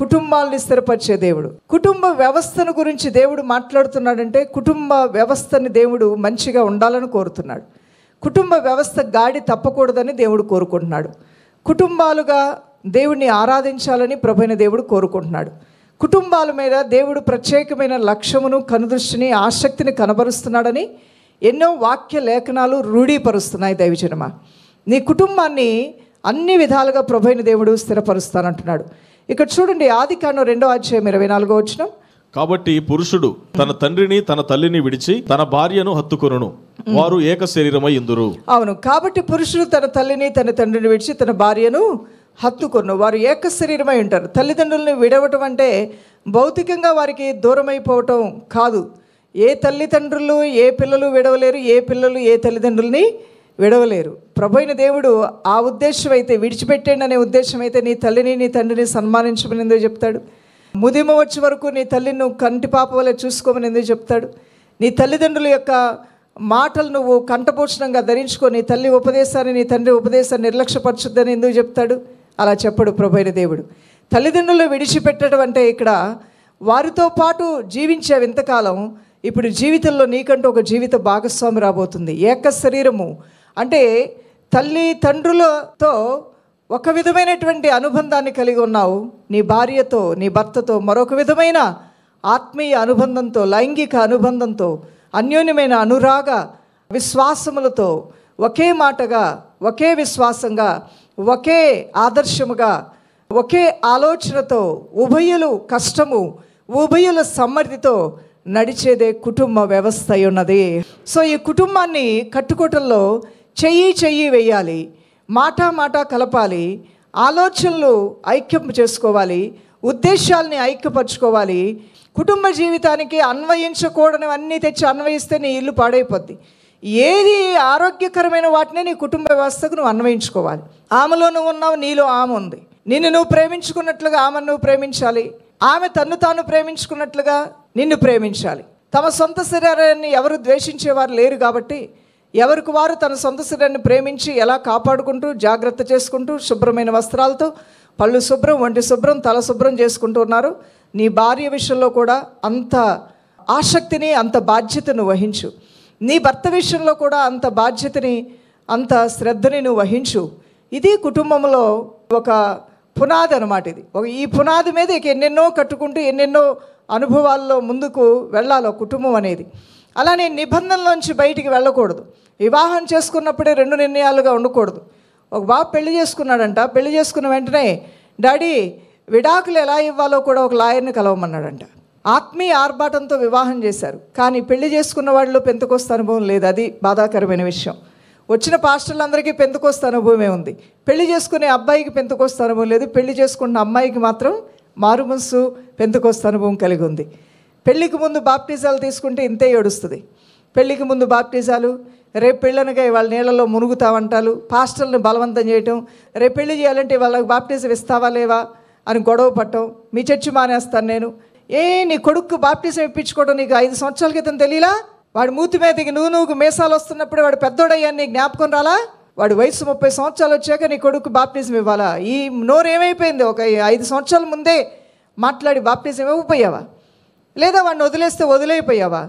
కుటుంబాలని స్థిరపరిచే దేవుడు కుటుంబ వ్యవస్థను గురించి దేవుడు మాట్లాడుతున్నాడంటే కుటుంబ వ్యవస్థని దేవుడు మంచిగా ఉండాలని కోరుతున్నాడు కుటుంబ వ్యవస్థ గాడి తప్పకూడదని దేవుడు కోరుకుంటున్నాడు కుటుంబాలుగా దేవుణ్ణి ఆరాధించాలని ప్రభైన దేవుడు కోరుకుంటున్నాడు కుటుంబాల మీద దేవుడు ప్రత్యేకమైన లక్ష్యమును కనుదృష్టిని ఆసక్తిని కనబరుస్తున్నాడని ఎన్నో వాక్య లేఖనాలు రూఢీపరుస్తున్నాయి దైవజనమా నీ కుటుంబాన్ని అన్ని విధాలుగా ప్రభైన దేవుడు స్థిరపరుస్తానంటున్నాడు ఇక్కడ చూడండి ఆది కాండం రెండో అధ్యాయం ఇరవై నాలుగో వచ్చిన కాబట్టి పురుషుడు తన తండ్రిని తన తల్లిని విడిచి తన భార్యను హత్తుకొనును వారు ఏక శరీరమై ఇందురు అవును కాబట్టి పురుషుడు తన తల్లిని తన తండ్రిని విడిచి తన భార్యను హత్తుకొను వారు ఏక శరీరమై ఉంటారు తల్లిదండ్రులను విడవటం అంటే భౌతికంగా వారికి దూరమైపోవటం కాదు ఏ తల్లిదండ్రులు ఏ పిల్లలు విడవలేరు ఏ పిల్లలు ఏ తల్లిదండ్రుల్ని విడవలేరు ప్రభైన దేవుడు ఆ ఉద్దేశం అయితే విడిచిపెట్టండి అనే ఉద్దేశం అయితే నీ తల్లిని నీ తండ్రిని సన్మానించమని ఎందుకు చెప్తాడు ముదిమ వచ్చే వరకు నీ తల్లిని నువ్వు కంటి పాప వల్ల చూసుకోమని ఎందుకు చెప్తాడు నీ తల్లిదండ్రుల యొక్క మాటలు నువ్వు కంఠపోషణంగా ధరించుకో నీ తల్లి ఉపదేశాన్ని నీ తండ్రి ఉపదేశాన్ని నిర్లక్ష్యపరచుద్దని ఎందుకు చెప్తాడు అలా చెప్పడు ప్రభైన దేవుడు తల్లిదండ్రులు విడిచిపెట్టడం అంటే ఇక్కడ వారితో పాటు జీవించావు ఇంతకాలం ఇప్పుడు జీవితంలో నీకంటూ ఒక జీవిత భాగస్వామి రాబోతుంది ఏక శరీరము అంటే తల్లి తండ్రులతో ఒక విధమైనటువంటి అనుబంధాన్ని కలిగి ఉన్నావు నీ భార్యతో నీ భర్తతో మరొక విధమైన ఆత్మీయ అనుబంధంతో లైంగిక అనుబంధంతో అన్యోన్యమైన అనురాగ విశ్వాసములతో ఒకే మాటగా ఒకే విశ్వాసంగా ఒకే ఆదర్శముగా ఒకే ఆలోచనతో ఉభయులు కష్టము ఉభయుల సమ్మతితో నడిచేదే కుటుంబ వ్యవస్థ అయి ఉన్నది సో ఈ కుటుంబాన్ని కట్టుకోవటంలో చెయ్యి చెయ్యి వేయాలి మాట మాట కలపాలి ఆలోచనలు ఐక్యం చేసుకోవాలి ఉద్దేశాల్ని ఐక్యపరచుకోవాలి కుటుంబ జీవితానికి అన్వయించకూడనివన్నీ తెచ్చి అన్వయిస్తే నీ ఇల్లు పాడైపోద్ది ఏది ఆరోగ్యకరమైన వాటిని నీ కుటుంబ వ్యవస్థకు నువ్వు అన్వయించుకోవాలి ఆమెలో నువ్వు ఉన్నావు నీలో ఆమె ఉంది నిన్ను నువ్వు ప్రేమించుకున్నట్లుగా ఆమెను నువ్వు ప్రేమించాలి ఆమె తన్ను తాను ప్రేమించుకున్నట్లుగా నిన్ను ప్రేమించాలి తమ సొంత శరీరాన్ని ఎవరు ద్వేషించేవారు లేరు కాబట్టి ఎవరికి వారు తన సొంత శరీరాన్ని ప్రేమించి ఎలా కాపాడుకుంటూ జాగ్రత్త చేసుకుంటూ శుభ్రమైన వస్త్రాలతో పళ్ళు శుభ్రం వంటి శుభ్రం తల శుభ్రం చేసుకుంటూ ఉన్నారు నీ భార్య విషయంలో కూడా అంత ఆసక్తిని అంత బాధ్యతను వహించు నీ భర్త విషయంలో కూడా అంత బాధ్యతని అంత శ్రద్ధని నువ్వు వహించు ఇది కుటుంబంలో ఒక పునాది అనమాట ఇది ఒక ఈ పునాది మీద ఇక ఎన్నెన్నో కట్టుకుంటూ ఎన్నెన్నో అనుభవాల్లో ముందుకు వెళ్ళాలి ఒక కుటుంబం అనేది అలానే నిబంధనలోంచి బయటికి వెళ్ళకూడదు వివాహం చేసుకున్నప్పుడే రెండు నిర్ణయాలుగా ఉండకూడదు ఒక బాబు పెళ్లి చేసుకున్నాడంట పెళ్లి చేసుకున్న వెంటనే డాడీ విడాకులు ఎలా ఇవ్వాలో కూడా ఒక లాయర్ని కలవమన్నాడంట ఆత్మీయ ఆర్భాటంతో వివాహం చేశారు కానీ పెళ్లి చేసుకున్న వాళ్ళు పెంతకొస్త అనుభవం లేదు అది బాధాకరమైన విషయం వచ్చిన పాస్టర్లందరికీ పెంతకొస్త అనుభవమే ఉంది పెళ్లి చేసుకునే అబ్బాయికి పెంతకొస్త అనుభవం లేదు పెళ్లి చేసుకున్న అమ్మాయికి మాత్రం మారు మనసు పెంతకొస్త అనుభవం కలిగి ఉంది పెళ్లికి ముందు బాప్టిజాలు తీసుకుంటే ఇంతే ఏడుస్తుంది పెళ్లికి ముందు బాప్టిజాలు రేపు పెళ్ళనగా వాళ్ళ నీళ్ళలో మునుగుతావంటాలు పాస్టర్ని బలవంతం చేయటం రేపు పెళ్లి చేయాలంటే వాళ్ళకి బాప్టిజం ఇస్తావా లేవా అని గొడవ పట్టడం మీ చర్చి మానేస్తాను నేను ఏ నీ కొడుకు బాప్టిజం ఇప్పించుకోవడం నీకు ఐదు సంవత్సరాల క్రితం తెలియలా వాడు మూతి మీదకి నువ్వు నువ్వు మీసాలు వస్తున్నప్పుడు వాడు పెద్దోడయ్యాన్ని నీకు జ్ఞాపకం రాలా వాడు వయసు ముప్పై సంవత్సరాలు వచ్చాక నీ కొడుకు బాప్టిజం ఇవ్వాలా ఈ నోరు ఏమైపోయింది ఒక ఐదు సంవత్సరాల ముందే మాట్లాడి బాప్టిజం ఇవ్వకపోయావా లేదా వాడిని వదిలేస్తే వదిలేయిపోయావా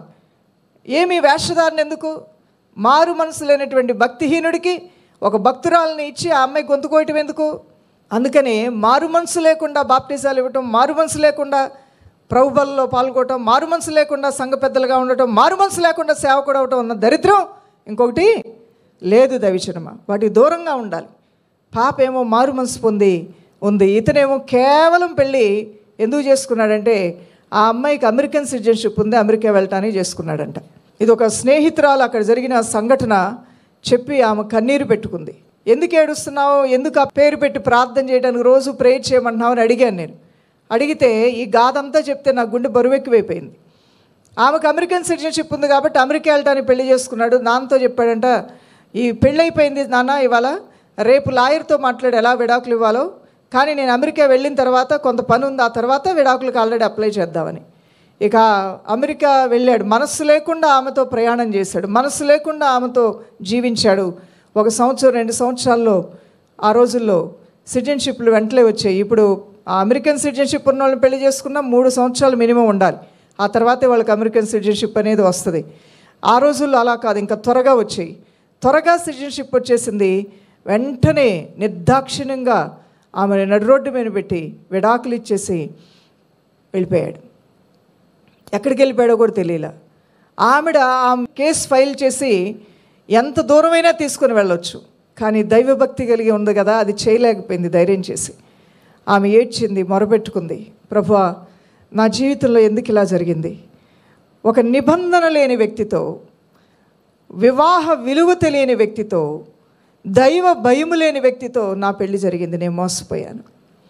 ఏమి వేషధారణ ఎందుకు మారు మనసు లేనటువంటి భక్తిహీనుడికి ఒక భక్తురాలని ఇచ్చి ఆ అమ్మాయి గొంతు కోయటం ఎందుకు అందుకని మారు మనసు లేకుండా బాప్టిజాలు ఇవ్వటం మారు మనసు లేకుండా ప్రభుబల్లో పాల్గొనటం మారు మనసు లేకుండా సంఘ పెద్దలుగా ఉండటం మారు మనసు లేకుండా సేవకుడు అవటం ఉన్న దరిద్రం ఇంకొకటి లేదు దవిచనమ వాటికి దూరంగా ఉండాలి పాప ఏమో మారు మనసు పొంది ఉంది ఇతనేమో కేవలం పెళ్ళి ఎందుకు చేసుకున్నాడంటే ఆ అమ్మాయికి అమెరికన్ సిటిజన్షిప్ ఉంది అమెరికా వెళ్ళటానికి చేసుకున్నాడంట ఇది ఒక స్నేహితురాలు అక్కడ జరిగిన సంఘటన చెప్పి ఆమె కన్నీరు పెట్టుకుంది ఎందుకు ఏడుస్తున్నావు ఎందుకు ఆ పేరు పెట్టి ప్రార్థన చేయడానికి రోజు ప్రేయర్ చేయమంటున్నావు అని అడిగాను నేను అడిగితే ఈ గాథంతా చెప్తే నా గుండె బరువెక్కిపోయింది ఆమెకు అమెరికన్ సిటిజన్షిప్ ఉంది కాబట్టి అమెరికా వెళ్ళటానికి పెళ్లి చేసుకున్నాడు నాన్నతో చెప్పాడంట ఈ పెళ్ళైపోయింది నాన్న ఇవాళ రేపు లాయర్తో మాట్లాడి ఎలా విడాకులు ఇవ్వాలో కానీ నేను అమెరికా వెళ్ళిన తర్వాత కొంత పని ఉంది ఆ తర్వాత విడాకులకు ఆల్రెడీ అప్లై చేద్దామని ఇక అమెరికా వెళ్ళాడు మనస్సు లేకుండా ఆమెతో ప్రయాణం చేశాడు మనస్సు లేకుండా ఆమెతో జీవించాడు ఒక సంవత్సరం రెండు సంవత్సరాల్లో ఆ రోజుల్లో సిటిజన్షిప్లు వెంటనే వచ్చాయి ఇప్పుడు ఆ అమెరికన్ సిటిజన్షిప్ ఉన్న వాళ్ళని పెళ్లి చేసుకున్న మూడు సంవత్సరాలు మినిమం ఉండాలి ఆ తర్వాతే వాళ్ళకి అమెరికన్ సిటిజన్షిప్ అనేది వస్తుంది ఆ రోజుల్లో అలా కాదు ఇంకా త్వరగా వచ్చాయి త్వరగా సిటిజన్షిప్ వచ్చేసింది వెంటనే నిర్దాక్షిణ్యంగా ఆమె నడు రోడ్డు మీద పెట్టి విడాకులు ఇచ్చేసి వెళ్ళిపోయాడు ఎక్కడికి వెళ్ళిపోయాడో కూడా తెలియలే ఆవిడ ఆ కేసు ఫైల్ చేసి ఎంత దూరమైనా తీసుకుని వెళ్ళొచ్చు కానీ దైవభక్తి కలిగి ఉంది కదా అది చేయలేకపోయింది ధైర్యం చేసి ఆమె ఏడ్చింది మొరపెట్టుకుంది ప్రభువా నా జీవితంలో ఎందుకు ఇలా జరిగింది ఒక నిబంధన లేని వ్యక్తితో వివాహ విలువ తెలియని వ్యక్తితో దైవ భయము లేని వ్యక్తితో నా పెళ్లి జరిగింది నేను మోసపోయాను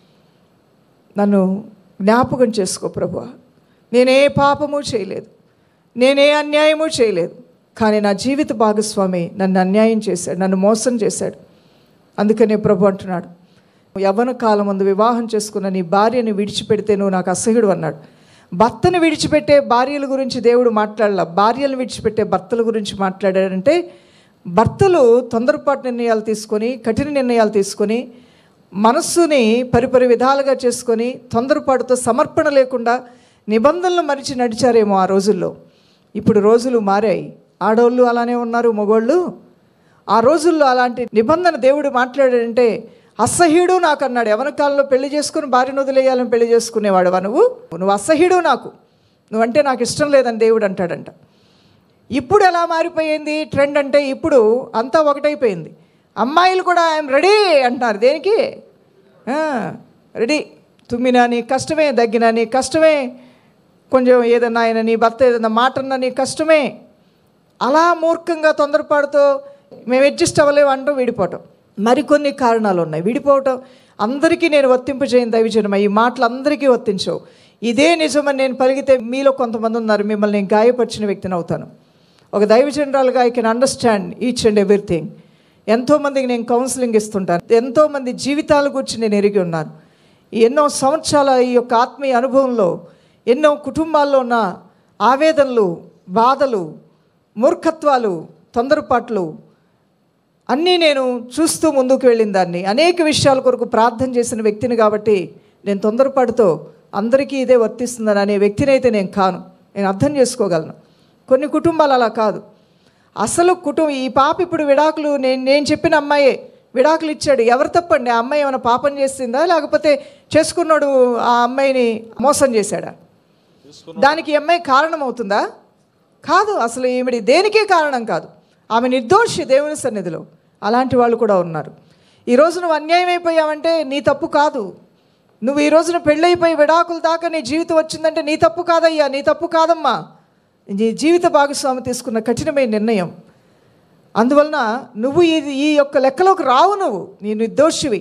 నన్ను జ్ఞాపకం చేసుకో ప్రభు నేనే పాపము చేయలేదు నేనే అన్యాయము చేయలేదు కానీ నా జీవిత భాగస్వామి నన్ను అన్యాయం చేశాడు నన్ను మోసం చేశాడు అందుకనే ప్రభు అంటున్నాడు యవ్వన కాలం ముందు వివాహం చేసుకున్న నీ భార్యని విడిచిపెడితే నువ్వు నాకు అసహ్యుడు అన్నాడు భర్తను విడిచిపెట్టే భార్యల గురించి దేవుడు మాట్లాడాల భార్యలు విడిచిపెట్టే భర్తల గురించి మాట్లాడాడంటే భర్తలు తొందరపాటు నిర్ణయాలు తీసుకొని కఠిన నిర్ణయాలు తీసుకొని మనస్సుని పరిపరి విధాలుగా చేసుకొని తొందరపాటుతో సమర్పణ లేకుండా నిబంధనలు మరిచి నడిచారేమో ఆ రోజుల్లో ఇప్పుడు రోజులు మారాయి ఆడవాళ్ళు అలానే ఉన్నారు మగవాళ్ళు ఆ రోజుల్లో అలాంటి నిబంధన దేవుడు మాట్లాడాడంటే అసహ్యుడు నాకు అన్నాడు ఎవరి కాలంలో పెళ్లి చేసుకుని భార్యను వదిలేయాలని పెళ్లి చేసుకునేవాడువా నువ్వు నువ్వు అసహ్యుడు నాకు నువ్వంటే నాకు ఇష్టం లేదని దేవుడు అంటాడంట ఇప్పుడు ఎలా మారిపోయింది ట్రెండ్ అంటే ఇప్పుడు అంతా ఒకటైపోయింది అమ్మాయిలు కూడా ఐఎమ్ రెడీ అంటున్నారు దేనికి రెడీ తుమ్మినా నీ కష్టమే దగ్గినా నీ కష్టమే కొంచెం ఏదన్నా ఆయన నీ భర్త ఏదన్నా మాట అన్నా నీ కష్టమే అలా మూర్ఖంగా తొందరపాటుతో మేము అడ్జస్ట్ అవ్వలేము అంటూ విడిపోవటం మరికొన్ని కారణాలు ఉన్నాయి విడిపోవటం అందరికీ నేను వర్తింపజేయను దైవజనమ ఈ మాటలు అందరికీ వర్తించవు ఇదే నిజమని నేను పలిగితే మీలో కొంతమంది ఉన్నారు మిమ్మల్ని నేను గాయపరిచిన వ్యక్తిని అవుతాను ఒక దైవజనరాలుగా I can understand each and everything ఎంతోమందికి నేను కౌన్సిలింగ్ ఇస్తుంటాను ఎంతోమంది జీవితాల గురించి నేను ఎరిగి ఉన్నాను ఎన్నో సంవత్సరాల ఈ యొక్క ఆత్మీయ అనుభవంలో ఎన్నో కుటుంబాల్లో ఉన్న ఆవేదనలు బాధలు మూర్ఖత్వాలు తొందరపాట్లు అన్నీ నేను చూస్తూ ముందుకు వెళ్ళిన దాన్ని అనేక విషయాల కొరకు ప్రార్థన చేసిన వ్యక్తిని కాబట్టి నేను తొందరపాటుతో అందరికీ ఇదే వర్తిస్తుందని అనే వ్యక్తినైతే నేను కాను నేను అర్థం చేసుకోగలను కొన్ని కుటుంబాలు అలా కాదు అసలు కుటుంబం ఈ పాప ఇప్పుడు విడాకులు నేను నేను చెప్పిన అమ్మాయే విడాకులు ఇచ్చాడు ఎవరు తప్పండి ఆ అమ్మాయి ఏమైనా పాపం చేసిందా లేకపోతే చేసుకున్నాడు ఆ అమ్మాయిని మోసం చేశాడా దానికి ఈ అమ్మాయి కారణం అవుతుందా కాదు అసలు ఈవిడి దేనికే కారణం కాదు ఆమె నిర్దోషి దేవుని సన్నిధిలో అలాంటి వాళ్ళు కూడా ఉన్నారు ఈ రోజు నువ్వు అన్యాయం అయిపోయావంటే నీ తప్పు కాదు నువ్వు ఈ రోజున పెళ్ళైపోయి విడాకుల దాకా నీ జీవితం వచ్చిందంటే నీ తప్పు కాదయ్యా నీ తప్పు కాదమ్మా నీ జీవిత భాగస్వామి తీసుకున్న కఠినమైన నిర్ణయం అందువలన నువ్వు ఇది ఈ యొక్క లెక్కలోకి రావు నువ్వు నీ నిర్దోషివి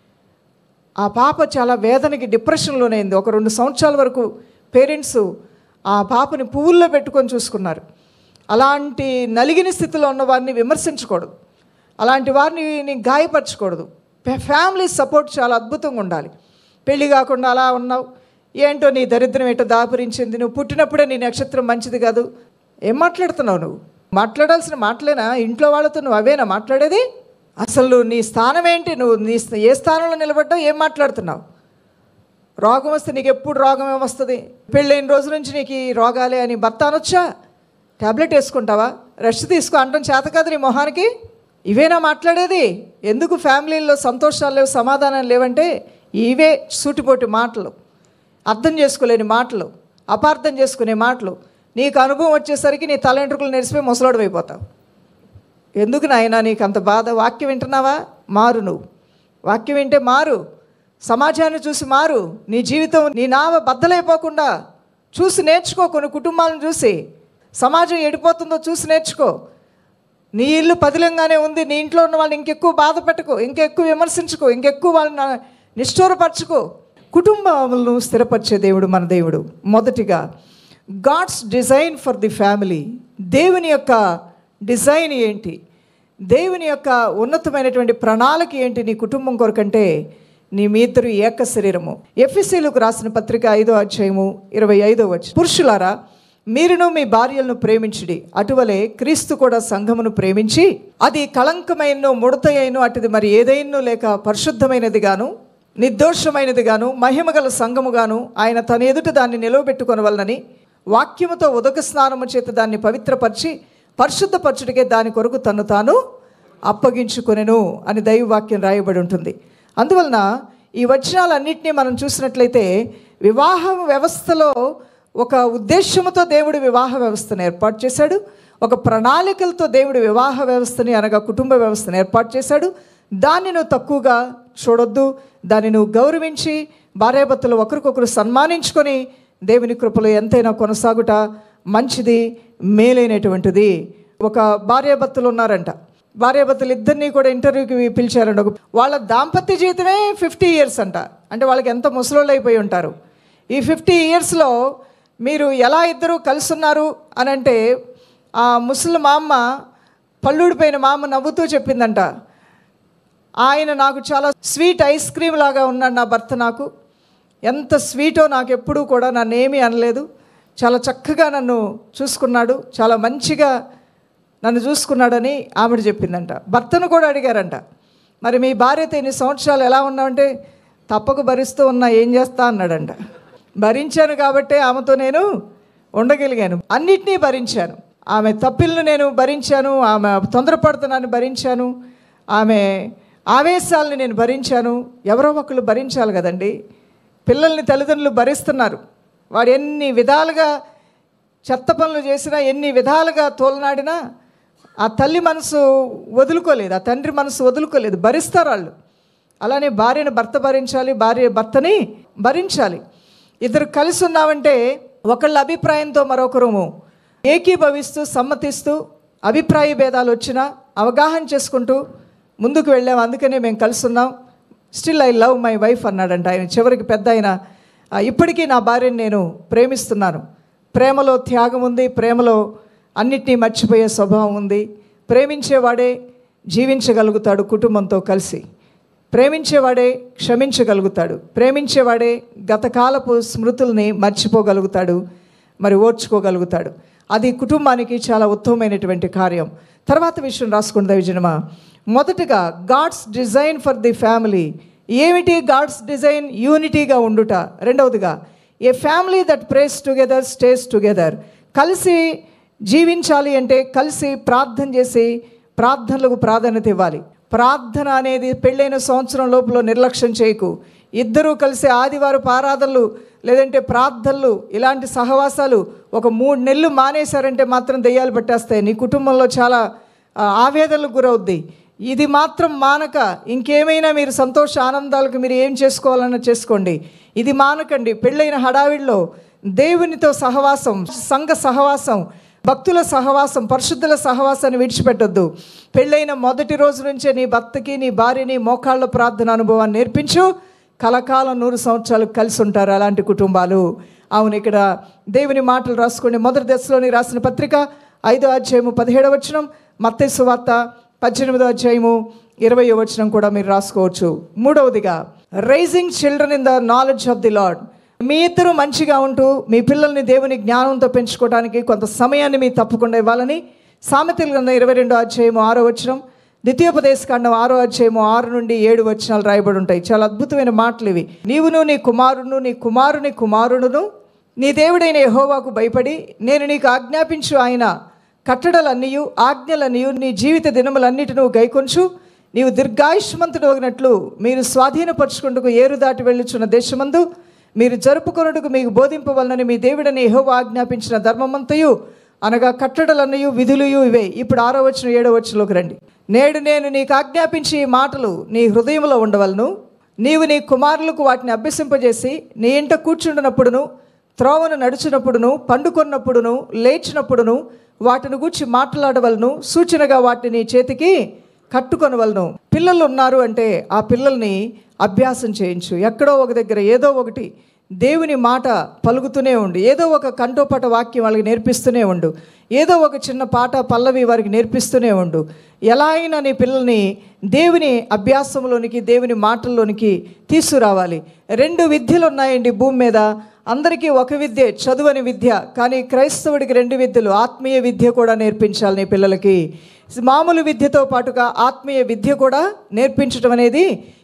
ఆ పాప చాలా వేదనకి డిప్రెషన్లోనైంది ఒక రెండు సంవత్సరాల వరకు పేరెంట్స్ ఆ పాపని పువ్వుల్లో పెట్టుకొని చూసుకున్నారు అలాంటి నలిగిన స్థితిలో ఉన్న వారిని విమర్శించకూడదు అలాంటి వారిని నీ గాయపరచకూడదు ఫ్యా- ఫ్యామిలీ సపోర్ట్ చాలా అద్భుతంగా ఉండాలి పెళ్ళి కాకుండా అలా ఉన్నావు ఏంటో నీ దరిద్రం ఏంటో దాపురించింది నువ్వు పుట్టినప్పుడే నీ నక్షత్రం మంచిది కాదు ఏం మాట్లాడుతున్నావు నువ్వు మాట్లాడాల్సిన మాటలేనా ఇంట్లో వాళ్ళతో నువ్వు అవేనా మాట్లాడేది అసలు నీ స్థానం ఏంటి నువ్వు నీ స్థ- ఏ స్థానంలో నిలబడ్డావు ఏం మాట్లాడుతున్నావు రోగం వస్తే నీకు ఎప్పుడు రోగం ఏమొస్తుంది పెళ్ళైన రోజు నుంచి నీకు ఈ రోగాలే అని భర్త అనొచ్చా ట్యాబ్లెట్ వేసుకుంటావా రెస్ట్ తీసుకో అంటాం చేత కాదు నీ మొహానికి ఇవేనా మాట్లాడేది ఎందుకు ఫ్యామిలీల్లో సంతోషాలు లేవు సమాధానం లేవంటే ఇవే సూటిపోటి మాటలు అర్థం చేసుకోలేని మాటలు అపార్థం చేసుకునే మాటలు నీకు అనుభవం వచ్చేసరికి నీ తల వెంట్రుకలు నెరిసిపోయి ముసలోడు అయిపోతావు ఎందుకు నాయనా నీకు అంత బాధ వాక్యం వింటున్నావా మారు నువ్వు వాక్యం వింటే మారు సమాజాన్ని చూసి మారు నీ జీవితం నీ నావ బద్దలైపోకుండా చూసి నేర్చుకో కొన్ని కుటుంబాలను చూసి సమాజం ఎడిపోతుందో చూసి నేర్చుకో నీ ఇల్లు పదిలంగానే ఉంది నీ ఇంట్లో ఉన్న వాళ్ళని ఇంకెక్కువ బాధ పెట్టుకో ఇంకెక్కువ విమర్శించుకో ఇంకెక్కువ వాళ్ళని నిష్ఠూరపరచుకో కుటుంబములను స్థిరపరిచే దేవుడు మన దేవుడు మొదటిగా God's design for the family దేవుని యొక్క డిజైన్ ఏంటి దేవుని యొక్క ఉన్నతమైనటువంటి ప్రణాళిక ఏంటి నీ కుటుంబం కొరకంటే నీ మీ ఇద్దరు ఏక శరీరము ఎఫ్ఎస్సీలకు రాసిన పత్రిక ఐదో అధ్యాయము ఇరవై ఐదో వచ్చి పురుషులారా మీరును మీ భార్యలను ప్రేమించుడి అటువలే క్రీస్తు కూడా సంఘమును ప్రేమించి అది కళంకమైన ముడత అయిన అటుది మరి ఏదైనా లేక పరిశుద్ధమైనది గాను నిర్దోషమైనదిగాను మహిమగల సంఘముగాను ఆయన తన ఎదుట దాన్ని నిలవబెట్టుకొనవలనని వాక్యముతో ఉదక స్నానము చేత దాన్ని పవిత్రపరిచి పరిశుద్ధపరచుడికే దాని కొరకు తను తాను అప్పగించుకొనెను అని దైవవాక్యం రాయబడి ఉంటుంది అందువలన ఈ వచనాలన్నింటినీ మనం చూసినట్లయితే వివాహ వ్యవస్థలో ఒక ఉద్దేశముతో దేవుడు వివాహ వ్యవస్థను ఏర్పాటు చేశాడు ఒక ప్రణాళికలతో దేవుడు వివాహ వ్యవస్థని అనగా కుటుంబ వ్యవస్థను ఏర్పాటు చేశాడు దాన్ని నువ్వు తక్కువగా చూడొద్దు దాన్ని నువ్వు గౌరవించి భార్యాభర్తలు ఒకరికొకరు సన్మానించుకొని దేవుని కృపలో ఎంతైనా కొనసాగుట మంచిది మేలైనటువంటిది ఒక భార్యాభర్తలు ఉన్నారంట భార్యాభర్తలు ఇద్దరిని కూడా ఇంటర్వ్యూకి పిలిచారంట ఒక- వాళ్ళ దాంపత్య జీవితమే ఫిఫ్టీ ఇయర్స్ అంట అంటే వాళ్ళకి ఎంత ముసలోళ్ళు అయిపోయి ఉంటారు ఈ ఫిఫ్టీ ఇయర్స్లో మీరు ఎలా ఇద్దరు కలిసి ఉన్నారు అని అంటే ఆ ముసలి మా అమ్మ పళ్ళుడిపోయిన మా అమ్మ నవ్వుతూ చెప్పిందంట ఆయన నాకు చాలా స్వీట్ ఐస్ క్రీమ్ లాగా ఉన్నాడు నా భర్త నాకు ఎంత స్వీటో నాకు ఎప్పుడూ కూడా నన్ను ఏమీ అనలేదు చాలా చక్కగా నన్ను చూసుకున్నాడు చాలా మంచిగా నన్ను చూసుకున్నాడని ఆవిడ చెప్పిందంట భర్తను కూడా అడిగారంట మరి మీ భార్యతో ఇన్ని సంవత్సరాలు ఎలా ఉన్నావంటే తప్పక భరిస్తూ ఉన్నా ఏం చేస్తా అన్నాడంట భరించాను కాబట్టే ఆమెతో నేను ఉండగలిగాను అన్నిటినీ భరించాను ఆమె తప్పిల్ని నేను భరించాను ఆమె తొందరపడుతున్నాను భరించాను ఆమె ఆవేశాలని నేను భరించాను ఎవరో ఒకళ్ళు భరించాలి కదండి పిల్లల్ని తల్లిదండ్రులు భరిస్తున్నారు వాడు ఎన్ని విధాలుగా చెత్త పనులు చేసినా ఎన్ని విధాలుగా తోలనాడినా ఆ తల్లి మనసు వదులుకోలేదు ఆ తండ్రి మనసు వదులుకోలేదు భరిస్తారు వాళ్ళు అలానే భార్యను భర్త భరించాలి భార్య భర్తని భరించాలి ఇద్దరు కలిసి ఉన్నామంటే ఒకళ్ళ అభిప్రాయంతో మరొకరు ఏకీభవిస్తూ సమ్మతిస్తూ అభిప్రాయ భేదాలు వచ్చినా అవగాహన చేసుకుంటూ ముందుకు వెళ్ళాం అందుకనే మేము కలిసి ఉన్నాం still I love my wife అన్నాడంట ఆయన చివరికి పెద్ద ఆయన "ఆ, ఇప్పటికీ నా భార్యను నేను ప్రేమిస్తున్నాను ప్రేమలో త్యాగం ఉంది ప్రేమలో అన్నిటినీ మర్చిపోయే స్వభావం ఉంది ప్రేమించేవాడే జీవించగలుగుతాడు కుటుంబంతో కలిసి ప్రేమించేవాడే క్షమించగలుగుతాడు ప్రేమించేవాడే గతకాలపు స్మృతుల్ని మర్చిపోగలుగుతాడు మరి ఓర్చుకోగలుగుతాడు అది కుటుంబానికి చాలా ఉత్తమమైనటువంటి కార్యం తర్వాత విషయం రాసుకున్న దైవజనమా మొదటగా God's design for the family ఏమిటి గాడ్స్ డిజైన్ యూనిటీగా ఉండుట రెండవదిగా a family that prays together stays together కలిసి జీవించాలి అంటే కలిసి ప్రార్థన చేసి ప్రార్థనలకు ప్రాధాన్యత ఇవ్వాలి ప్రార్థన అనేది పెళ్ళైన సంవత్సరం లోపల నిర్లక్ష్యం చేయకు ఇద్దరూ కలిసి ఆదివారపు ఆరాధనలు లేదంటే ప్రార్థనలు ఇలాంటి సహవాసాలు ఒక మూడు నెలలు మానేశారంటే మాత్రం దెయ్యాలు పట్టేస్తాయి నీ కుటుంబంలో చాలా ఆ, ఆవేదనలకు గురవుద్ది ఇది మాత్రం మానక ఇంకేమైనా మీరు సంతోష ఆనందాలకు మీరు ఏం చేసుకోవాలన్నా చేసుకోండి ఇది మానకండి పెళ్ళైన హడావిడిలో దేవునితో సహవాసం సంఘ సహవాసం భక్తుల సహవాసం పరిశుద్ధుల సహవాసాన్ని విడిచిపెట్టొద్దు పెళ్ళైన మొదటి రోజు నుంచే నీ భర్తకి నీ భార్యని మోకాళ్ళ ప్రార్థన అనుభవాన్ని నేర్పించు కలకాలం నూరు సంవత్సరాలు కలిసి ఉంటారు అలాంటి కుటుంబాలు అవును ఇక్కడ దేవుని మాటలు రాసుకోండి మొదటి దశలోని రాసిన పత్రిక ఐదో అధ్యాయము పదిహేడవ వచనం మత్తయి సువార్త పద్దెనిమిదో అధ్యాయము ఇరవయో వచనం కూడా మీరు రాసుకోవచ్చు మూడవదిగా raising children in the knowledge of the Lord మీ ఇద్దరు మంచిగా ఉంటూ మీ పిల్లల్ని దేవుని జ్ఞానంతో పెంచుకోవడానికి కొంత సమయాన్ని మీ తప్పకుండా ఇవ్వాలని సామెతలు గ్రంథం ఇరవై రెండో అధ్యాయము ఆరో వచనం ద్వితీయోపదేశకాండం ఆరో అధ్యాయము ఆరు నుండి ఏడు వచనాలు రాయబడి ఉంటాయి చాలా అద్భుతమైన మాటలు ఇవి నీవును నీ కుమారును నీ కుమారుని కుమారుడును నీ దేవుడైన యెహోవాకు భయపడి నేను నీకు ఆజ్ఞాపించు ఆయన కట్టడలన్నీయు ఆజ్ఞలన్నీయు నీ జీవిత దినములన్నిటిను గైకొంచు నీవు దీర్ఘాయుష్మంతుడు అగినట్లు మీరు స్వాధీనపరచుకుంటకు ఏరు దాటి వెళ్ళుచున్న దేశమందు మీరు జరుపుకొనుటకు మీకు బోధింపవలనని మీ దేవుడని యెహోవా ఆజ్ఞాపించిన ధర్మమంతయు అనగా కట్టడలన్నయు విధులుయు ఇవే ఇప్పుడు ఆరో వచ్చిన ఏడో వచ్చినలోకి రండి నేడు నేను నీకు ఆజ్ఞాపించి ఈ మాటలు నీ హృదయంలో ఉండవలను నీవు నీ కుమారులకు వాటిని అభ్యసింపజేసి నీ ఇంట కూర్చుండినప్పుడును త్రోవను నడుచునప్పుడును పండుకొన్నప్పుడును లేచినప్పుడును వాటిని గూర్చి మాట్లాడవలను సూచనగా వాటిని నీ చేతికి కట్టుకొనవలను పిల్లలు ఉన్నారు అంటే ఆ పిల్లల్ని అభ్యాసం చేయించు ఎక్కడో ఒక దగ్గర ఏదో ఒకటి దేవుని మాట పలుకుతూనే ఉండు ఏదో ఒక కంఠోపట వాక్యం వాళ్ళకి నేర్పిస్తూనే ఉండు ఏదో ఒక చిన్న పాట పల్లవి వారికి నేర్పిస్తూనే ఉండు ఎలా అయినా నీ పిల్లల్ని దేవుని అభ్యాసంలోనికి దేవుని మాటల్లోనికి తీసుకురావాలి రెండు విద్యలు ఉన్నాయండి భూమి మీద అందరికీ ఒక విద్య చదువని విద్య కానీ క్రైస్తవుడికి రెండు విద్యలు ఆత్మీయ విద్య కూడా నేర్పించాలి నీ పిల్లలకి మామూలు విద్యతో పాటుగా ఆత్మీయ విద్య కూడా నేర్పించడం అనేది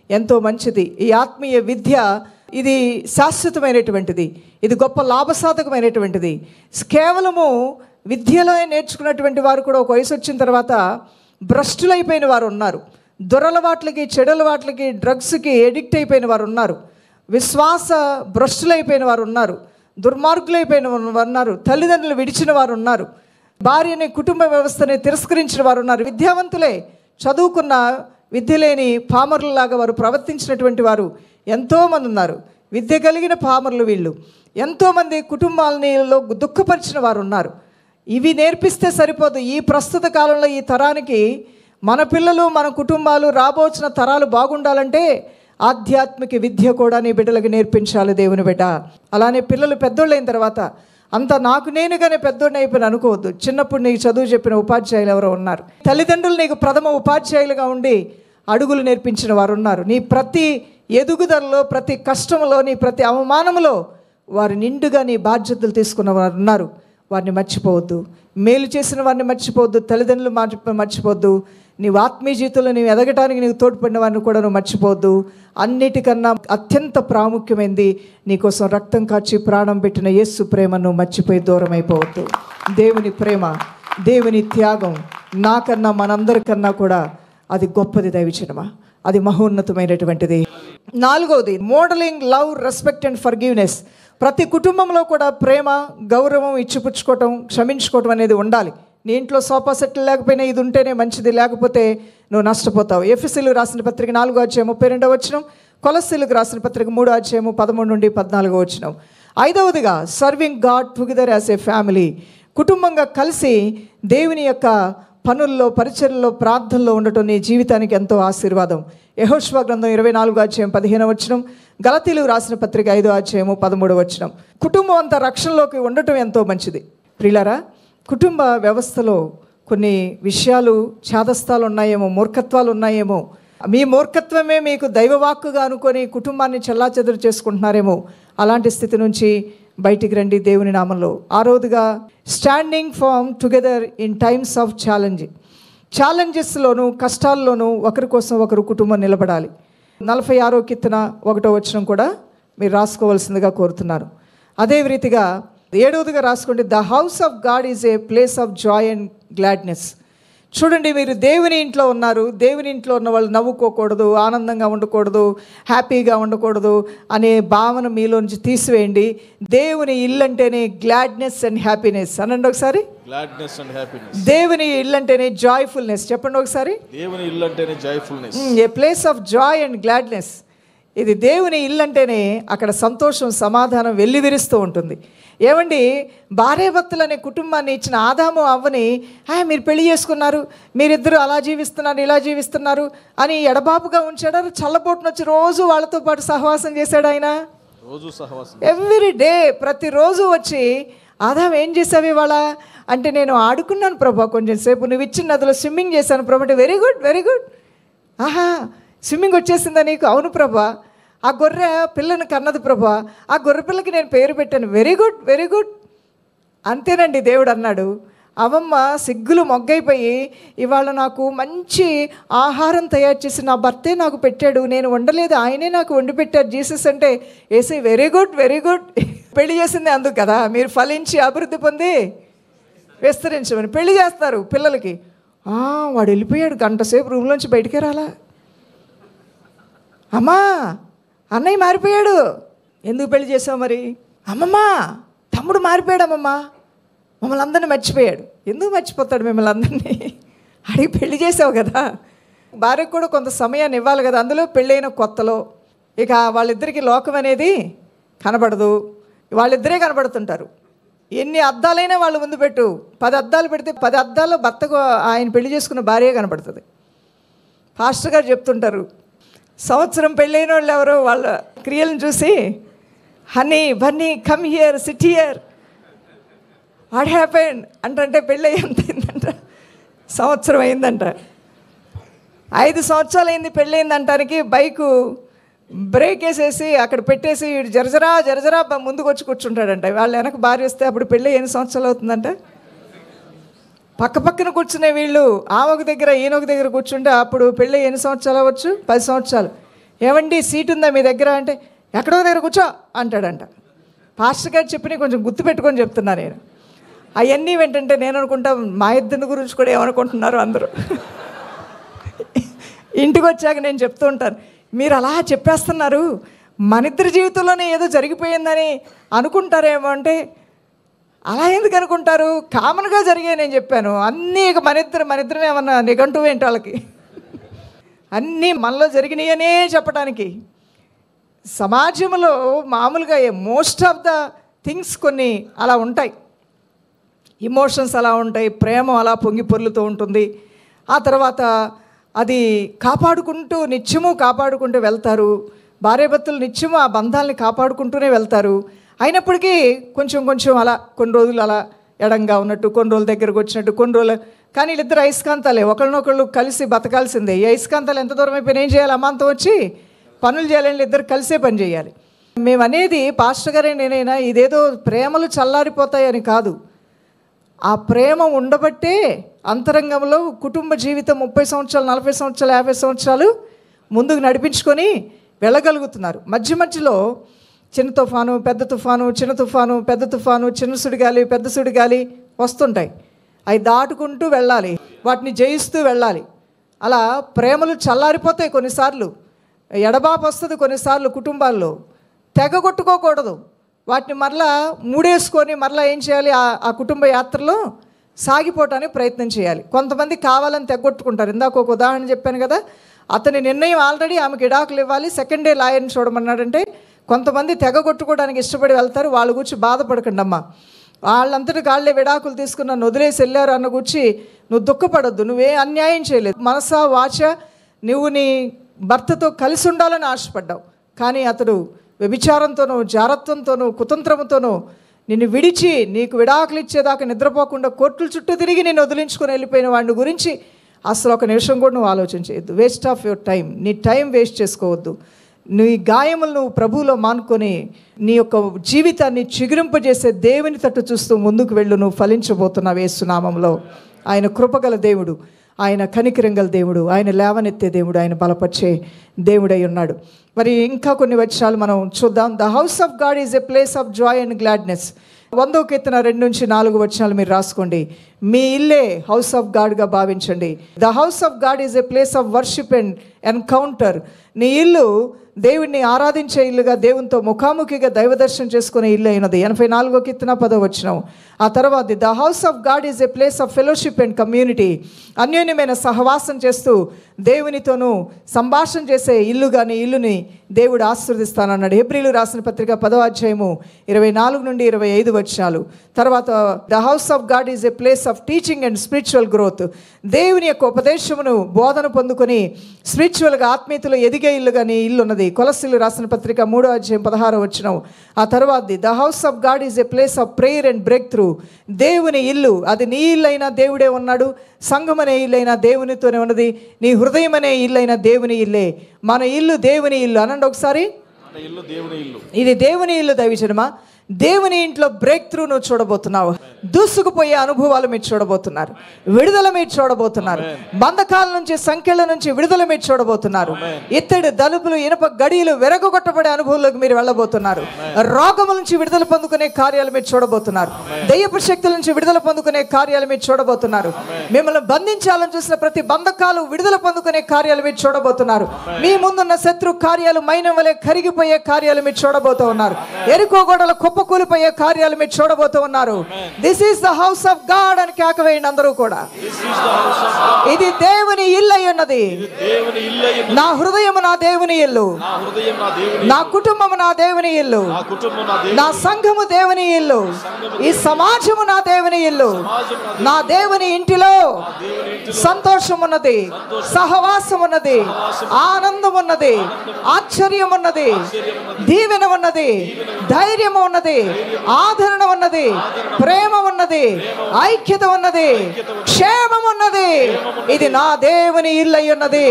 ఎంతో మంచిది ఈ ఆత్మీయ విద్య ఇది శాశ్వతమైనటువంటిది ఇది గొప్ప లాభసాధకమైనటువంటిది కేవలము విద్యలో నేర్చుకున్నటువంటి వారు కూడా ఒక వయసు వచ్చిన తర్వాత భ్రష్టులైపోయిన వారు ఉన్నారు దురలవాట్లకి చెడలవాట్లకి డ్రగ్స్కి ఎడిక్ట్ అయిపోయిన వారు ఉన్నారు విశ్వాస భ్రష్టులైపోయిన వారు ఉన్నారు దుర్మార్గులైపోయిన వారు ఉన్నారు తల్లిదండ్రులు విడిచిన వారు ఉన్నారు భార్యని కుటుంబ వ్యవస్థని తిరస్కరించిన వారు ఉన్నారు విద్యావంతులే చదువుకున్న విద్య లేని పామరులలాగా వారు ప్రవర్తించినటువంటి వారు ఎంతోమంది ఉన్నారు విద్య కలిగిన పామరులు వీళ్ళు ఎంతోమంది కుటుంబాలని లో దుఃఖపరిచిన వారు ఉన్నారు ఇవి నేర్పిస్తే సరిపోదు ఈ ప్రస్తుత కాలంలో ఈ తరానికి మన పిల్లలు మన కుటుంబాలు రాబోచిన తరాలు బాగుండాలంటే ఆధ్యాత్మిక విద్య కూడా నీ బిడ్డలకు నేర్పించాలి దేవుని బిడ్డ అలానే పిల్లలు పెద్దోళ్ళైన తర్వాత అంత నాకు నేనుగానే పెద్దోడిని అయిపోయిన అనుకోవద్దు చిన్నప్పుడు నీకు చదువు చెప్పిన ఉపాధ్యాయులు ఎవరో ఉన్నారు తల్లిదండ్రులు నీకు ప్రథమ ఉపాధ్యాయులుగా ఉండి అడుగులు నేర్పించిన వారు ఉన్నారు నీ ప్రతి ఎదుగుదలలో ప్రతి కష్టంలో నీ ప్రతి అవమానములో వారు నిండుగా నీ బాధ్యతలు తీసుకున్న వారు ఉన్నారు వారిని మర్చిపోవద్దు మేలు చేసిన వారిని మర్చిపోవద్దు తల్లిదండ్రులు మార్చి మర్చిపోవద్దు నీవు ఆత్మీయ జీవితంలో నీవు ఎదగటానికి నీకు తోడ్పడిన వారిని కూడా నువ్వు మర్చిపోవద్దు అన్నిటికన్నా అత్యంత ప్రాముఖ్యమైనది నీకోసం రక్తం కాచి ప్రాణం పెట్టిన యేసు ప్రేమను మర్చిపోయి దూరం అయిపోవద్దు దేవుని ప్రేమ దేవుని త్యాగం నాకన్నా మనందరికన్నా కూడా అది గొప్పది దైవచనమా అది మహోన్నతమైనటువంటిది నాలుగవది modelling love respect and forgiveness ప్రతి కుటుంబంలో కూడా ప్రేమ గౌరవం ఇచ్చిపుచ్చుకోవటం క్షమించుకోవటం అనేది ఉండాలి నీ ఇంట్లో సోఫా సెట్లు లేకపోయినా ఇది ఉంటేనే మంచిది లేకపోతే నువ్వు నష్టపోతావు ఎఫ్ఎస్సీలు రాసిన పత్రిక నాలుగో అధ్యాయం ముప్పై రెండో వచ్చినం కొలస్సీలకు రాసిన పత్రిక మూడో అధ్యాయము పదమూడు నుండి పద్నాలుగో వచ్చినం ఐదవదిగా serving God together as a family కుటుంబంగా కలిసి దేవుని యొక్క పనుల్లో పరిచర్లో ప్రార్థనలో ఉండటం నీ జీవితానికి ఎంతో ఆశీర్వాదం యహోష్వా గ్రంథం ఇరవై నాలుగు అధ్యాయం పదిహేను వచ్చినం గలతీలు రాసిన పత్రిక ఐదో అధ్యాయము పదమూడు వచ్చినం కుటుంబం అంతా రక్షణలోకి ఉండటం ఎంతో మంచిది ప్రియులారా కుటుంబ వ్యవస్థలో కొన్ని విషయాలు ఛాదస్తాలు ఉన్నాయేమో మూర్ఖత్వాలు ఉన్నాయేమో మీ మూర్ఖత్వమే మీకు దైవవాక్కుగా అనుకొని కుటుంబాన్ని చెల్లాచెదురు చేసుకుంటున్నారేమో అలాంటి స్థితి నుంచి బయటికి రండి దేవుని నామంలో ఆరోదుగా standing firm together in times of challenge ఛాలెంజెస్లోనూ కష్టాల్లోనూ ఒకరి కోసం ఒకరు కుటుంబం నిలబడాలి నలభై ఆరో కిత్తన ఒకటో వచనం కూడా మీరు రాసుకోవాల్సిందిగా కోరుతున్నారు అదే రీతిగా ఏడవదిగా రాసుకోండి the house of God is a place of joy and gladness చూడండి మీరు దేవుని ఇంట్లో ఉన్నారు దేవుని ఇంట్లో ఉన్న వాళ్ళు నవ్వుకోకూడదు ఆనందంగా ఉండకూడదు హ్యాపీగా ఉండకూడదు అనే భావన మీలో నుంచి తీసివేయండి దేవుని ఇల్లు అంటేనే గ్లాడ్నెస్ అండ్ హ్యాపీనెస్ అనండి ఒకసారి గ్లాడ్నెస్ అండ్ హ్యాపీనెస్ దేవుని ఇల్లు అంటేనే జాయ్ఫుల్నెస్ చెప్పండి ఒకసారి దేవుని ఇల్లు అంటేనే joyfulness a place of joy and gladness ఇది దేవుని ఇల్లు అంటేనే అక్కడ సంతోషం సమాధానం వెల్లివిరుస్తూ ఉంటుంది ఏమండి భార్యాభర్తలు అనే కుటుంబాన్ని ఇచ్చిన ఆదాము అవ్వని "ఆ, మీరు పెళ్లి చేసుకున్నారు మీరిద్దరు అలా జీవిస్తున్నారు ఇలా జీవిస్తున్నారు అని ఎడబాపుగా ఉంచాడు చల్లబోటును వచ్చి రోజు వాళ్ళతో పాటు సహవాసం చేశాడు ఆయన రోజు సహవాసం ఎవ్రీ డే ప్రతిరోజు వచ్చి ఆదాం ఏం చేసావు ఇవాళ అంటే నేను ఆడుకున్నాను ప్రభా కొంచెం సేపు నువ్వు ఇచ్చిన నదిలో స్విమ్మింగ్ చేశాను ప్రభా అంటే వెరీ గుడ్ వెరీ గుడ్ ఆహా స్విమ్మింగ్ వచ్చేసిందా నీకు అవును ప్రభా ఆ గొర్రె పిల్లను కన్నది ప్రభా ఆ గొర్రె పిల్లకి నేను పేరు పెట్టాను వెరీ గుడ్ వెరీ గుడ్ అంతేనండి దేవుడు అన్నాడు అవమ్మ సిగ్గులు మొగ్గైపోయి ఇవాళ నాకు మంచి ఆహారం తయారు చేసి నా భర్తే నాకు పెట్టాడు నేను వండలేదు ఆయనే నాకు వండి పెట్టారు జీసస్ అంటే ఏసై వెరీ గుడ్ వెరీ గుడ్ పెళ్లి చేసింది అందుకు కదా మీరు ఫలించి అభివృద్ధి పొంది విస్తరించమని పెళ్లి చేస్తారు పిల్లలకి "ఆ, వాడు వెళ్ళిపోయాడు గంట సేపు రూమ్లోంచి బయటికి రాలా అమ్మా అన్నయ్య మారిపోయాడు ఎందుకు పెళ్లి చేసావు మరి అమ్మమ్మా తమ్ముడు మారిపోయాడు అమ్మమ్మా మమ్మల్ని అందరినీ మర్చిపోయాడు ఎందుకు మర్చిపోతాడు మిమ్మల్ని అందరినీ అడిగి పెళ్లి చేసావు కదా భార్యకు కూడా కొంత సమయాన్ని ఇవ్వాలి కదా అందులో పెళ్ళైన కొత్తలో ఇక వాళ్ళిద్దరికి లోకం అనేది కనబడదు వాళ్ళిద్దరే కనబడుతుంటారు ఎన్ని అద్దాలైనా వాళ్ళు ముందు పెట్టు పది అద్దాలు పెడితే పది అద్దాల్లో భర్తకు ఆయన పెళ్లి చేసుకున్న భార్య కనబడుతుంది పాస్టర్ గారు చెప్తుంటారు సంవత్సరం పెళ్ళైన వాళ్ళు ఎవరో వాళ్ళ క్రియలను చూసి honey bunny come here sit here what happen అంటే పెళ్ళి ఎంత అయిందంట సంవత్సరం అయిందంట ఐదు సంవత్సరాలు అయింది పెళ్ళయింది అంటానికి బైకు బ్రేక్ వేసేసి అక్కడ పెట్టేసి వీడు జరజరా జరజరా బ- ముందుకు వచ్చి కూర్చుంటాడంట వాళ్ళు వెనక భార్య వస్తే అప్పుడు పెళ్ళి ఎన్ని సంవత్సరాలు అవుతుందంట పక్క పక్కన కూర్చునే వీళ్ళు ఆమె ఒక దగ్గర ఈయన ఒక దగ్గర కూర్చుంటే అప్పుడు పెళ్ళి ఎన్ని సంవత్సరాలు అవ్వచ్చు పది సంవత్సరాలు ఏమండి సీట్ ఉందా మీ దగ్గర అంటే ఎక్కడో దగ్గర కూర్చో అంటాడంట పాస్టర్ గారు చెప్పి కొంచెం గుర్తుపెట్టుకొని చెప్తున్నా నేను అవన్నీ ఏంటంటే నేను అనుకుంటా మా ఇద్దరి గురించి కూడా ఏమనుకుంటున్నారు అందరూ ఇంటికి వచ్చాక నేను చెప్తూ ఉంటాను మీరు అలా చెప్పేస్తున్నారు మన ఇద్దరి జీవితంలోనే ఏదో జరిగిపోయిందని అనుకుంటారేమో అంటే అలా ఎందుకు అనుకుంటారు కామన్గా జరిగాయి నేను చెప్పాను అన్నీ ఇక మన ఇద్దరు మన ఇద్దరం ఏమన్నా నిఘంటువు ఏంటి వాళ్ళకి అన్నీ మనలో జరిగినాయనే చెప్పడానికి సమాజంలో మామూలుగా మోస్ట్ ఆఫ్ ద థింగ్స్ కొన్ని అలా ఉంటాయి ఇమోషన్స్ అలా ఉంటాయి ప్రేమ అలా పొంగి పొర్లుతూ ఉంటుంది ఆ తర్వాత అది కాపాడుకుంటూ నిత్యము కాపాడుకుంటూ వెళ్తారు భార్యాభర్తలు నిత్యము ఆ బంధాలని కాపాడుకుంటూనే వెళ్తారు అయినప్పటికీ కొంచెం కొంచెం అలా కొన్ని రోజులు అలా ఎడంగా ఉన్నట్టు కొన్ని రోజుల దగ్గరకు వచ్చినట్టు కొన్ని రోజులు కానీ వీళ్ళిద్దరు అయస్కాంతాలే ఒకళ్ళనొకళ్ళు కలిసి బతకాల్సిందే ఈ అయస్కాంతాలు ఎంత దూరం అయిపోయినా ఏం చేయాలి అమ్మాంతం వచ్చి పనులు చేయాలని ఇద్దరు కలిసే పని చేయాలి మేము అనేది పాస్టర్ గారే నేనైనా ఇదేదో ప్రేమలు చల్లారిపోతాయని కాదు ఆ ప్రేమ ఉండబట్టే అంతరంగంలో కుటుంబ జీవితం ముప్పై సంవత్సరాలు నలభై సంవత్సరాలు యాభై సంవత్సరాలు ముందుకు నడిపించుకొని వెళ్ళగలుగుతున్నారు మధ్య మధ్యలో చిన్న తుఫాను పెద్ద తుఫాను చిన్న తుఫాను పెద్ద తుఫాను చిన్న సుడిగాలి పెద్ద సుడిగాలి వస్తుంటాయి అవి దాటుకుంటూ వెళ్ళాలి వాటిని జయిస్తూ వెళ్ళాలి అలా ప్రేమలు చల్లారిపోతాయి కొన్నిసార్లు ఎడబాపు వస్తుంది కొన్నిసార్లు కుటుంబాల్లో తెగ కొట్టుకోకూడదు వాటిని మరలా మూడేసుకొని మరలా ఏం చేయాలి ఆ ఆ కుటుంబ యాత్రలో సాగిపోవటానికి ప్రయత్నం చేయాలి కొంతమంది కావాలని తెగొట్టుకుంటారు ఇందాక ఒక ఉదాహరణ చెప్పాను కదా అతని నిర్ణయం ఆల్రెడీ ఆమెకి ఇడాకులు ఇవ్వాలి సెకండ్ డే లాయర్ని చూడమన్నాడంటే కొంతమంది తెగ కొట్టుకోవడానికి ఇష్టపడి వెళ్తారు వాళ్ళ గురించి బాధపడకండి అమ్మా వాళ్ళంతటి వాళ్ళే విడాకులు తీసుకున్న నన్ను వదిలేసి వెళ్ళారు అన్న గురించి నువ్వు దుఃఖపడొద్దు నువ్వే అన్యాయం చేయలేదు మనసా వాచ నువ్వు నీ భర్తతో కలిసి ఉండాలని ఆశపడ్డావు కానీ అతడు వ్యభిచారంతోనూ జారత్వంతోనూ కుతంత్రంతోనూ నిన్ను విడిచి నీకు విడాకులు ఇచ్చేదాకా నిద్రపోకుండా కోర్టుల చుట్టూ తిరిగి నేను వదిలించుకొని వెళ్ళిపోయిన వాడిని గురించి అసలు ఒక నిమిషం కూడా నువ్వు ఆలోచన చేయొద్దు వేస్ట్ ఆఫ్ యువర్ టైం నీ టైం వేస్ట్ చేసుకోవద్దు నీ గాయములు నువ్వు ప్రభువులో మానుకొని నీ యొక్క జీవితాన్ని చిగురింపజేసే దేవుని తట్టు చూస్తూ ముందుకు వెళ్ళు నువ్వు ఫలించబోతున్నావు వేస్తున్నామంలో ఆయన కృపగల దేవుడు ఆయన కనికరంగల దేవుడు ఆయన లేవనెత్తే దేవుడు ఆయన బలపరిచే దేవుడై ఉన్నాడు మరి ఇంకా కొన్ని వచనాలు మనం చూద్దాం the house of God is a place of joy and gladness వందో కీర్తన రెండు నుంచి నాలుగు వచనాలు మీరు రాసుకోండి మీ ఇల్లే హౌస్ ఆఫ్ గాడ్గా భావించండి the house of God is a place of worship and encounter నీ ఇల్లు దేవుణ్ణి ఆరాధించే ఇల్లుగా దేవునితో ముఖాముఖిగా దైవ దర్శనం చేసుకునే ఇల్లు అయినది ఎనభై నాలుగో కీర్తన పదో వచ్చినాం ఆ తర్వాత the house of God is a place of fellowship and community అన్యోన్యమైన సహవాసం చేస్తూ దేవునితోనూ సంభాషణ చేసే ఇల్లు కానీ ఇల్లుని దేవుడు ఆశీర్దిస్తానన్నాడు ఏప్రిల్ రాసిన పత్రిక పదో అధ్యాయము ఇరవై నాలుగు నుండి ఇరవై ఐదు వచ్చాలు తర్వాత the house of God is a place of teaching and spiritual growth దేవుని యొక్క ఉపదేశమును బోధన పొందుకొని స్పిరిచువల్గా ఆత్మీయతలో ఎదిగే ఇల్లు కానీ ఇల్లు ఉన్నది కొలసిల్లు రాసిన పత్రిక మూడో అధ్యాయం పదహారో వచ్చినాం ఆ తర్వాతది the house of God is a place of prayer and breakthrough దేవుని ఇల్లు అది నీ ఇల్లు అయినా దేవుడే ఉన్నాడు సంఘం అనే ఇల్లు అయినా దేవునితోనే ఉన్నది నీ హృదయం అనే ఇల్లు అయినా దేవుని ఇల్లే మన ఇల్లు దేవుని ఇల్లు అనండి ఒకసారి మన ఇల్లు దేవుని ఇల్లు ఇది దేవుని ఇల్లు దైవజనమా దేవుని ఇంట్లో బ్రేక్ త్రూ నువ్వు చూడబోతున్నావు దూసుకుపోయే అనుభవాలు మీరు చూడబోతున్నారు విడుదల మీరు చూడబోతున్నారు బంధకాల నుంచి సంఖ్యల నుంచి విడుదల మీరు చూడబోతున్నారు ఇత్తడి దలుపులు ఇనప గడియలు వెరగొట్టబడే అనుభవంలోకి మీరు వెళ్ళబోతున్నారు రోగముల నుంచి విడుదల పొందుకునే కార్యాలు మీరు చూడబోతున్నారు దయ్యపు శక్తుల నుంచి విడుదల పొందుకునే కార్యాలు మీరు చూడబోతున్నారు మిమ్మల్ని బంధించాలని చూసిన ప్రతి బంధకాలు విడుదల పొందుకునే కార్యాలు మీరు చూడబోతున్నారు మీ ముందున్న శత్రు కార్యాలు మైనం వలె కరిగిపోయే కార్యాలు మీరు చూడబోతూ ఉన్నారు ఎరుకో గోడల కుప్పకూలిపోయే కార్యాలు మీరు చూడబోతూ ఉన్నారు this is the house of God అని కేకవేయండి అందరూ కూడా ఇది దేవుని ఇల్లు అయి ఉన్నది దేవుని ఇల్లు అయి నా హృదయము నా దేవుని ఇల్లు నా హృదయం నా దేవుని నా కుటుంబము నా దేవుని ఇల్లు నా కుటుంబం నా దేవుని నా సంఘము దేవుని ఇల్లు ఈ సమాజము నా దేవుని ఇల్లు నా దేవుని ఇంటిలో సంతోషం ఉన్నది సహవాసం ఉన్నది ఆనందం ఉన్నది ఆశ్చర్యం ఉన్నది దీవెన ఉన్నది ధైర్యం ఉన్నది ఆదరణ ఉన్నది ప్రేమ ఉన్నది ఐక్యత ఉన్నది క్షేమం ఉన్నది ఇది నా దేవుని ఇల్లు అయి ఉన్నది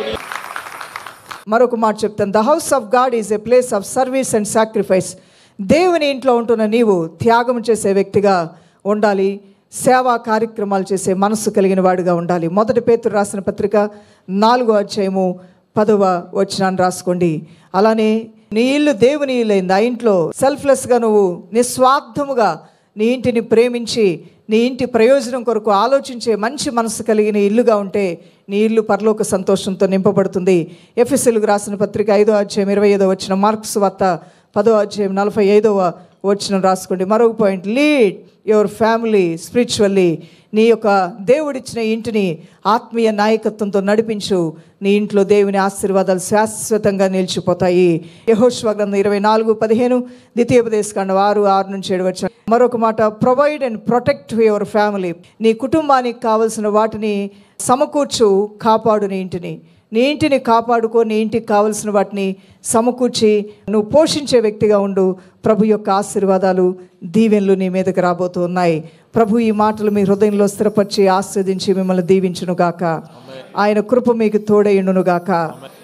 మరొక మాట చెప్తాను the house of God is a place of service and sacrifice దేవుని ఇంట్లో ఉంటున్న నీవు త్యాగం చేసే వ్యక్తిగా ఉండాలి సేవా కార్యక్రమాలు చేసే మనస్సు కలిగిన వాడిగా ఉండాలి మొదటి పేతురు రాసిన పత్రిక నాలుగో అధ్యాయము పదవ వచనాన్ని రాసుకోండి అలానే నీ ఇల్లు దేవుని ఇల్లు అయింది ఆ ఇంట్లో సెల్ఫ్లెస్గా నువ్వు నిస్వార్థముగా నీ ఇంటిని ప్రేమించి నీ ఇంటి ప్రయోజనం కొరకు ఆలోచించే మంచి మనసు కలిగిన ఇల్లుగా ఉంటే నీ ఇల్లు పరలోక సంతోషంతో నింపబడుతుంది ఎఫ్ఎస్ఎల్కు రాసిన పత్రిక ఐదో అధ్యాయం ఇరవై ఐదో వచ్చిన మార్క్స్ వార్త పదో అధ్యాయం నలభై ఐదవ వచ్చిన రాసుకోండి మరొక point lead your family spiritually నీ యొక్క దేవుడిచ్చిన ఇంటిని ఆత్మీయ నాయకత్వంతో నడిపించు నీ ఇంట్లో దేవుని ఆశీర్వాదాలు శాశ్వతంగా నిలిచిపోతాయి యహోశ్వ గ్రంథం ఇరవై నాలుగు పదిహేను ద్వితీయోపదేశకాండం ఆరు ఆరు నుంచి ఏడు వచ్చి మరొక మాట provide and protect your family నీ కుటుంబానికి కావలసిన వాటిని సమకూర్చు కాపాడు నీ ఇంటిని నీ ఇంటిని కాపాడుకో నీ ఇంటికి కావలసిన వాటిని సమకూర్చి నువ్వు పోషించే వ్యక్తిగా ఉండు ప్రభు యొక్క ఆశీర్వాదాలు దీవెనలు నీ మీదకి రాబోతూ ఉన్నాయి ప్రభు ఈ మాటలు మీ హృదయంలో స్థిరపరిచి ఆస్వాదించి మిమ్మల్ని దీవించును గాక ఆయన కృప మీకు తోడైండును గాక